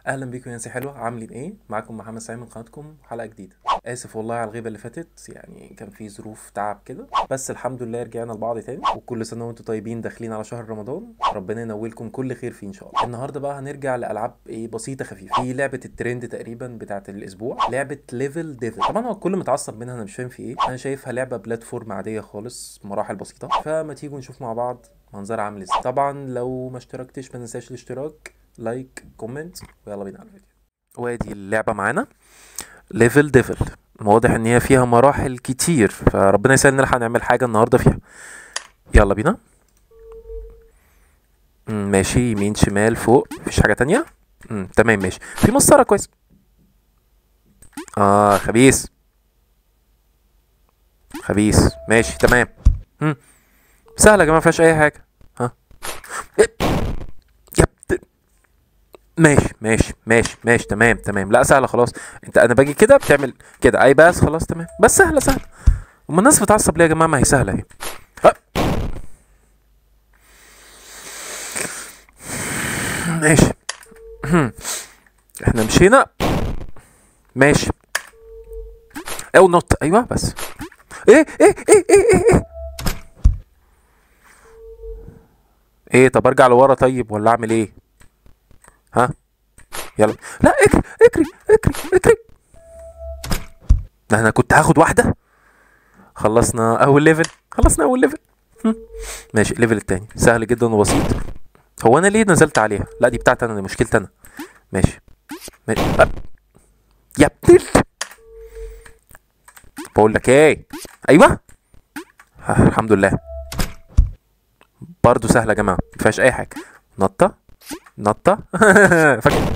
اهلا بيكم يا ناس حلوه عاملين ايه معاكم محمد سعيد من قناتكم حلقه جديده اسف والله على الغيبه اللي فاتت يعني كان في ظروف تعب كده بس الحمد لله رجعنا لبعض تاني وكل سنه وانتم طيبين داخلين على شهر رمضان ربنا ينولكم كل خير فيه ان شاء الله النهارده بقى هنرجع لالعاب ايه بسيطه خفيفه في لعبه الترند تقريبا بتاعه الاسبوع لعبه ليفل ديفل طبعا هو الكل متعصب منها انا مش فاهم في ايه انا شايفها لعبه بلاتفورم عاديه خالص مراحل بسيطه فما تيجوا نشوف مع بعض منظرها عامل ازاي طبعا لو ما اشتركتش ما تنساش الاشتراك لايك كومنت ويلا بينا على الفيديو وادي اللعبه معانا ليفل ديفل واضح ان هي فيها مراحل كتير فربنا يسهل نلحق نعمل حاجه النهارده فيها يلا بينا مم، ماشي يمين شمال فوق مفيش حاجه تانية مم، تمام ماشي في مسطره كويس اه خبيث خبيث ماشي تمام مم. سهله يا جماعه مفيهاش اي حاجه ها إيه؟ يا بت... ماشي ماشي ماشي ماشي تمام تمام لا سهله خلاص انت انا باجي كده بتعمل كده اي بس خلاص تمام بس سهله سهله اما الناس بتعصب ليه يا جماعه ما هي سهله اهي ها. ماشي احنا مشينا ماشي او نط ايوه بس ايه ايه ايه ايه ايه ايه ايه طب ارجع لورا طيب ولا اعمل ايه ها يلا لا اجري اجري اجري اجري ده انا كنت هاخد واحده خلصنا اول ليفل خلصنا اول ليفل هم. ماشي الليفل التاني سهل جدا وبسيط هو انا ليه نزلت عليها لا دي بتاعتي انا دي مشكلتي انا ماشي ماشي أب. يا ابن ال- بقول لك ايه ايوه ها، الحمد لله برضه سهله يا جماعه ما فيهاش اي حاجه نطه نطه فاكر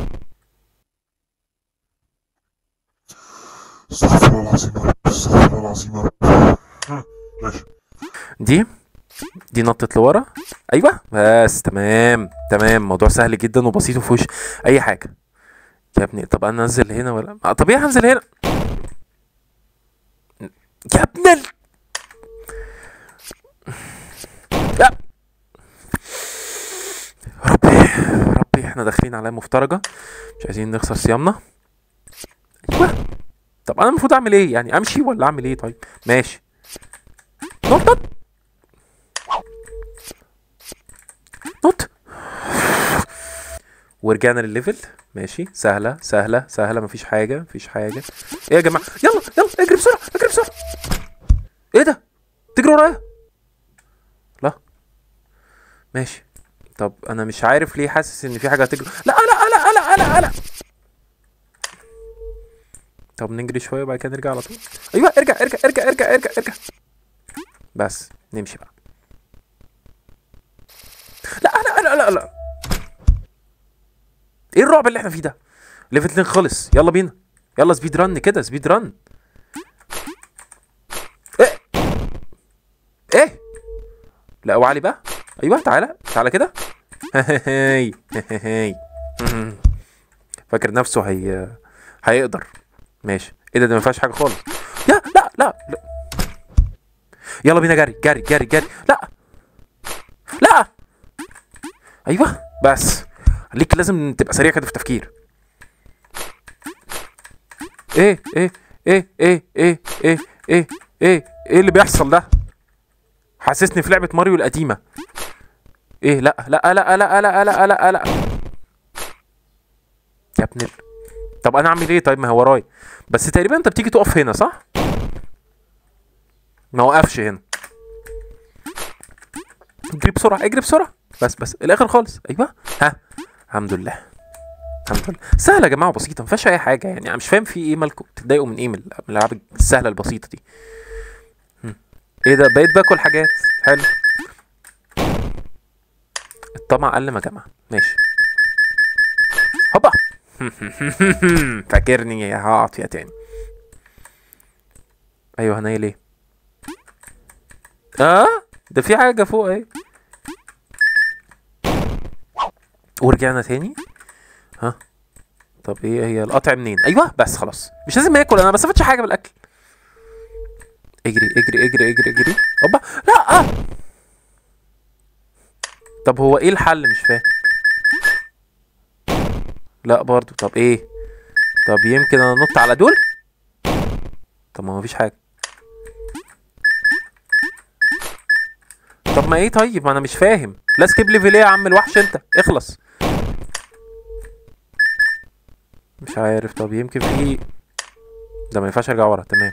استغفر الله العظيم يا رب استغفر الله العظيم يا رب ها، ماشي دي دي نطت لورا ايوه بس تمام تمام موضوع سهل جدا وبسيط ومفيهوش اي حاجه يا ابني طب انا انزل هنا ولا آه، طب ايه هنزل هنا يا ابن ال... يا ربي ربي احنا داخلين على مفترجة مش عايزين نخسر صيامنا ايوه طب انا المفروض اعمل ايه يعني امشي ولا اعمل ايه طيب ماشي نط نط نط ورجعنا للليفل ماشي سهلة سهلة سهلة مفيش حاجة مفيش حاجة ايه يا جماعة يلا يلا اجري بسرعة اجري بسرعة ايه ده تجري ورايا لا ماشي طب انا مش عارف ليه حاسس ان في حاجة هتجري لا لا لا لا لا لا طب نجري شوية وبعد كده نرجع على طول ايوه ارجع ارجع ارجع ارجع ارجع ارجع بس نمشي بقى لا لا لا لا لا ايه الرعب اللي احنا فيه ده ليفل 2 خلص يلا بينا يلا سبيد رن كده سبيد رن ايه ايه لا اوعى علي بقى ايوه تعالى تعالى كده هاي هاي فاكر نفسه هي هيقدر ماشي ايه ده ده ما فيهاش حاجه خالص يا لا لا لا يلا بينا جري جري جري جري لا لا ايوه بس ليك لازم تبقى سريع كده في التفكير ايه ايه ايه ايه ايه ايه ايه ايه ايه اللي بيحصل ده حاسسني في لعبة ماريو القديمة ايه لا لا لا لا لا لا لا لا لا يا ابن ال... طب انا اعمل ايه طيب ما هو ورايا بس تقريبا انت بتيجي تقف هنا صح ما وقفش هنا اجري بسرعة اجري بسرعة بس بس الاخر خالص ايوه ها الحمد لله الحمد لله سهلة يا جماعة بسيطة ما فيهاش أي حاجة يعني أنا مش فاهم في إيه مالكم بتتضايقوا من إيه من من الألعاب السهلة البسيطة دي هم. إيه ده بقيت باكل حاجات حلو الطمع قل ما جمع ماشي هوبا فاكرني هقعد فيها تاني أيوه هنايل إيه آه ده في حاجة فوق أهي ورجعنا تاني ها طب ايه هي القطع منين ايوه بس خلاص مش لازم اكل انا ما بستفادش حاجه بالاكل اجري اجري اجري اجري اجري اوبا لا آه. طب هو ايه الحل مش فاهم لا برضو طب ايه طب يمكن انا انط على دول طب ما مفيش حاجه طب ما ايه طيب ما انا مش فاهم لا سكيب ليفل ايه يا عم الوحش انت اخلص مش عارف طب يمكن في ده ما ينفعش ارجع ورا تمام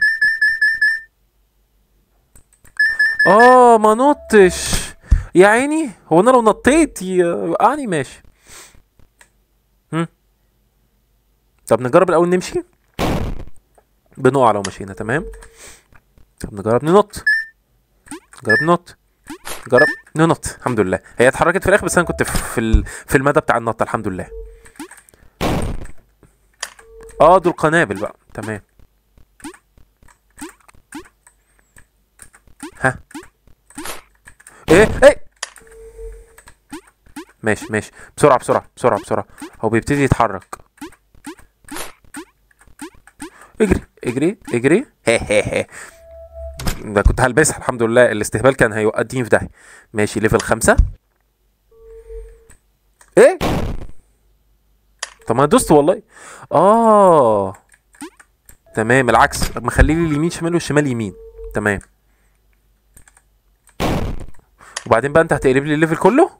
اه ما نطش يا عيني هو انا لو نطيت يوقعني ماشي هم. طب نجرب الاول نمشي بنقع لو مشينا تمام طب نجرب ننط نجرب ننط نجرب ننط الحمد لله هي اتحركت في الاخر بس انا كنت في ال- في المدى بتاع النطه الحمد لله اه دول قنابل بقى تمام ها ايه ايه ماشي ماشي بسرعة بسرعة بسرعة بسرعة هو بيبتدي يتحرك اجري اجري اجري هي هي هي ده كنت هلبسها الحمد لله الاستهبال كان هيوديني في داهية ماشي ليفل خمسة ايه طب ما أنا دوست والله اه تمام العكس مخلي لي اليمين شمال والشمال يمين تمام وبعدين بقى انت هتقلب لي الليفل كله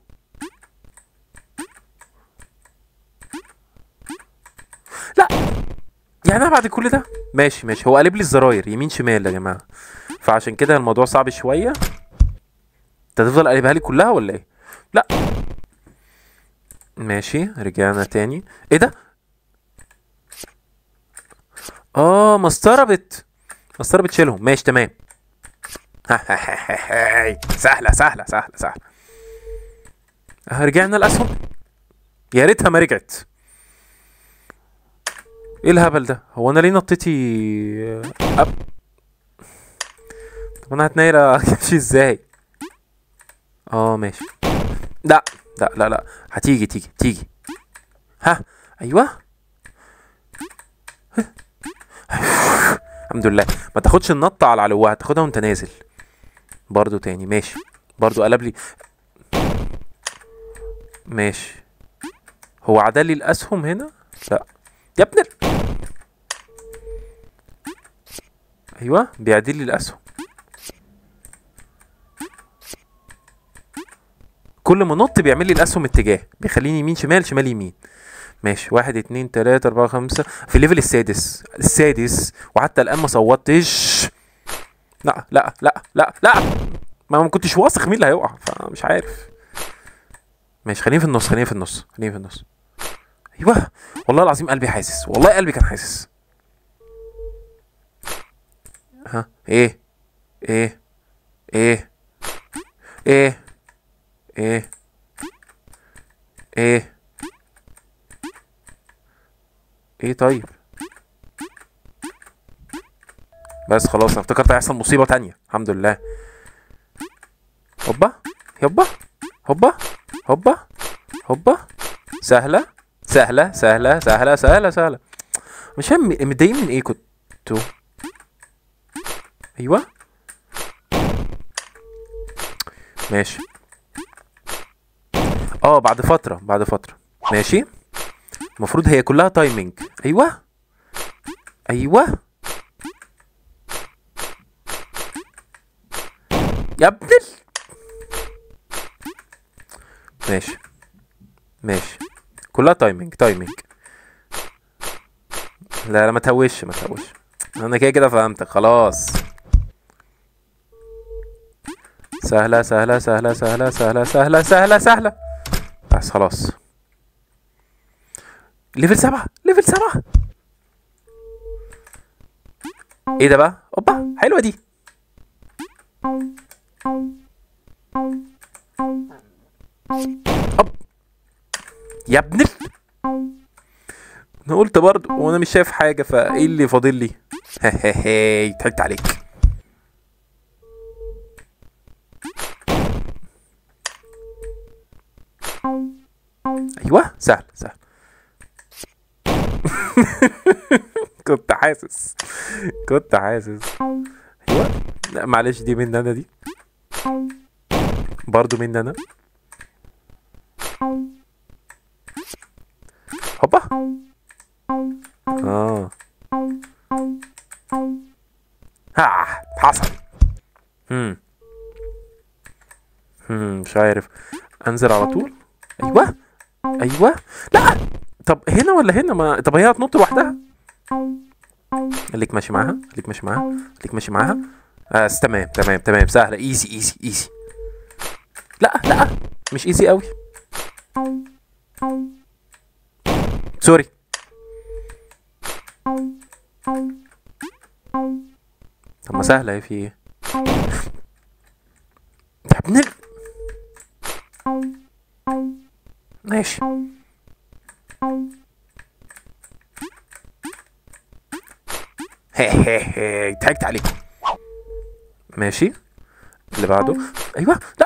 لا يعني انا بعد كل ده ماشي ماشي هو قلب لي الزراير يمين شمال يا جماعه فعشان كده الموضوع صعب شويه انت هتفضل قلبها لي كلها ولا ايه لا ماشي رجعنا تاني ايه ده اه مسطره بت مسطره بتشيلهم ماشي تمام سهله سهله سهله سهله آه، رجعنا الاسهم يا ريتها ما رجعت ايه الهبل ده هو انا ليه نطيتي أب... طب انا هتنيل امشي ازاي اه ماشي لا لا لا لا هتيجي تيجي تيجي ها ايوه الحمد لله ما تاخدش النطة على علوها تاخدها وانت نازل برضو تاني ماشي برضو قلب لي ماشي هو عدل لي الاسهم هنا لا يا ابن ال... ايوه بيعدل لي الاسهم كل ما نط بيعمل لي الاسهم اتجاه بيخليني يمين شمال شمال يمين ماشي واحد اتنين تلاتة أربعة خمسة في الليفل السادس السادس وحتى الآن ما صوتش لا لا لا لا لا ما ما كنتش واثق مين اللي هيقع فمش عارف ماشي خليني في النص خليني في النص خليني في النص ايوه والله العظيم قلبي حاسس والله قلبي كان حاسس ها ايه ايه ايه ايه ايه ايه ايه طيب بس خلاص انا افتكرت هيحصل مصيبة تانية الحمد لله هوبا هوبا هوبا هوبا هوبا سهلة سهلة سهلة سهلة سهلة سهلة مش فاهم متضايقين من ايه كنتوا ايوه ماشي اه بعد فترة بعد فترة ماشي المفروض هي كلها تايمينج ايوه ايوه يا ابن ال... ماشي ماشي كلها تايمينج تايمينج لا لا ما تهوش ما تهوش انا كده كده فهمتك خلاص سهلة سهلة سهلة سهلة سهلة سهلة سهلة سهلة بس خلاص ليفل سبعة ليفل سبعة ايه ده بقى اوبا حلوة دي هوب يا ابن ال... انا قلت برضه وانا مش شايف حاجة فايه اللي فاضل لي هي ضحكت عليك ايوه سهل سهل كنت حاسس كنت حاسس ايوه لا معلش دي مني انا دي برضو مني انا هوبا اه ها حصل هم هم مش عارف انزل على طول ايوه ايوه لا طب هنا ولا هنا ما طب هي هتنط لوحدها خليك ماشي معاها خليك ماشي معاها خليك ماشي معاها آه تمام تمام تمام سهله ايزي ايزي ايزي لا لا مش ايزي قوي سوري طب ما سهله اهي في ايه يا ابن ال... ماشي هي هي هي ضحكت عليكم ماشي اللي بعده ايوه لا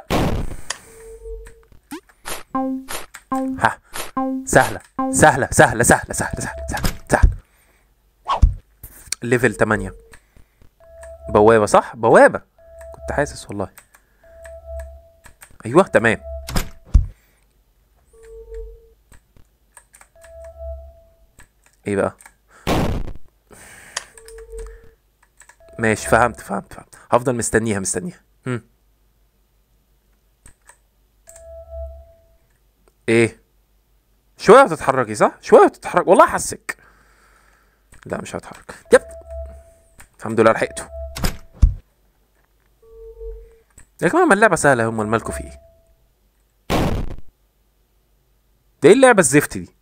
ها سهلة سهلة سهلة سهلة سهلة سهلة سهلة سهلة ليفل 8 بوابة صح؟ بوابة كنت حاسس والله ايوه تمام ايه بقى؟ ماشي فهمت فهمت فهمت هفضل مستنيها مستنيها هم. ايه شويه وتتحركي صح شويه وتتحرك والله حسك لا مش هتحرك يب الحمد لله لحقته يا جماعه ما اللعبه سهله هم مالكوا في ايه ده ايه اللعبه الزفت دي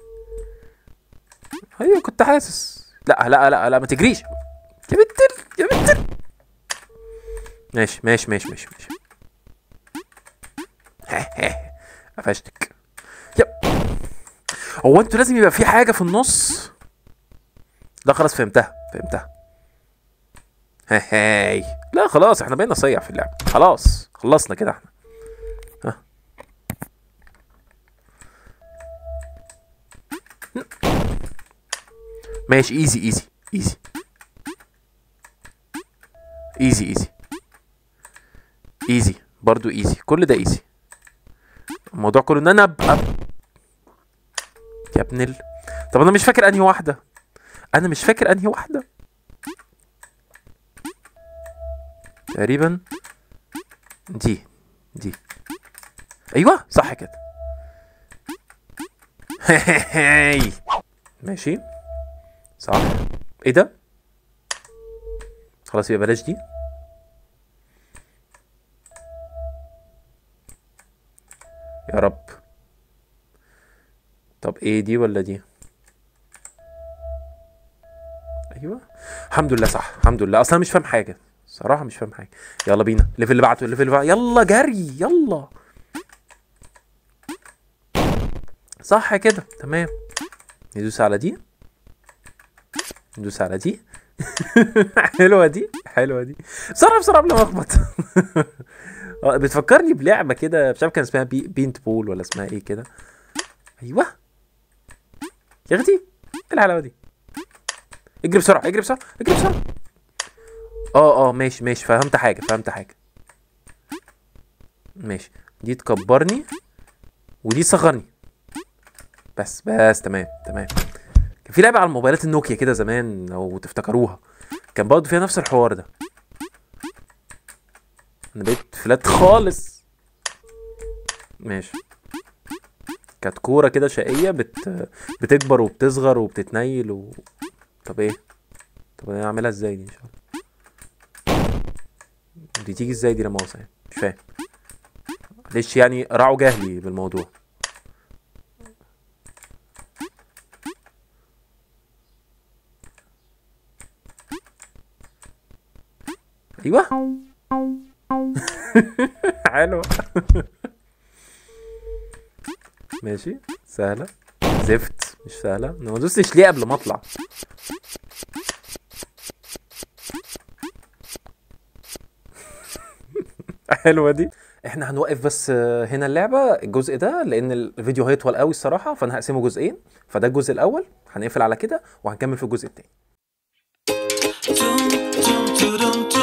ايوه كنت حاسس لا لا لا لا ما تجريش يا بنت يا بنت ماشي ماشي ماشي ماشي ماشي قفشتك يب هو انتوا لازم يبقى في حاجه في النص لا خلاص فهمتها فهمتها هاي لا خلاص احنا بقينا صيع في اللعبه خلاص خلصنا كده احنا ها. ماشي ايزي ايزي ايزي ايزي ايزي ايزي برضو ايزي كل ده ايزي الموضوع كله ان انا ابقى يا ابن ال... طب انا مش فاكر انهي واحده انا مش فاكر انهي واحده تقريبا دي دي ايوه صح كده ماشي صح ايه ده خلاص يبقى بلاش دي يا رب طب ايه دي ولا دي ايوه الحمد لله صح الحمد لله اصلا مش فاهم حاجه صراحه مش فاهم حاجه يلا بينا الليفل اللي بعده الليفل اللي بعده يلا جري يلا صح كده تمام ندوس على دي ندوس على دي حلوه دي حلوه دي بسرعه بسرعه قبل ما اخبط آه، بتفكرني بلعبه كده مش عارف كان اسمها بي بينت بول ولا اسمها ايه كده ايوه يا اختي ايه الحلاوه دي اجري بسرعه اجري بسرعه اجري بسرعه اه اه ماشي ماشي فهمت حاجه فهمت حاجه ماشي دي تكبرني ودي تصغرني بس بس تمام تمام كان في لعبه على الموبايلات النوكيا كده زمان لو تفتكروها كان برضه فيها نفس الحوار ده انا بقيت فلات خالص ماشي كانت كوره كده شقيه بت... بتكبر وبتصغر وبتتنيل و... طب ايه طب انا اعملها ازاي دي ان شاء الله دي تيجي ازاي دي لما اوصل يعني مش فاهم معلش يعني راعوا جهلي بالموضوع ايوه حلوه ماشي سهله زفت مش سهله انا ما دوستش ليه قبل ما اطلع حلوه دي احنا هنوقف بس آه، هنا اللعبه الجزء ده لان الفيديو هيطول قوي الصراحه فانا هقسمه جزئين فده الجزء الاول هنقفل على كده وهنكمل في الجزء التاني Dum dum dum dum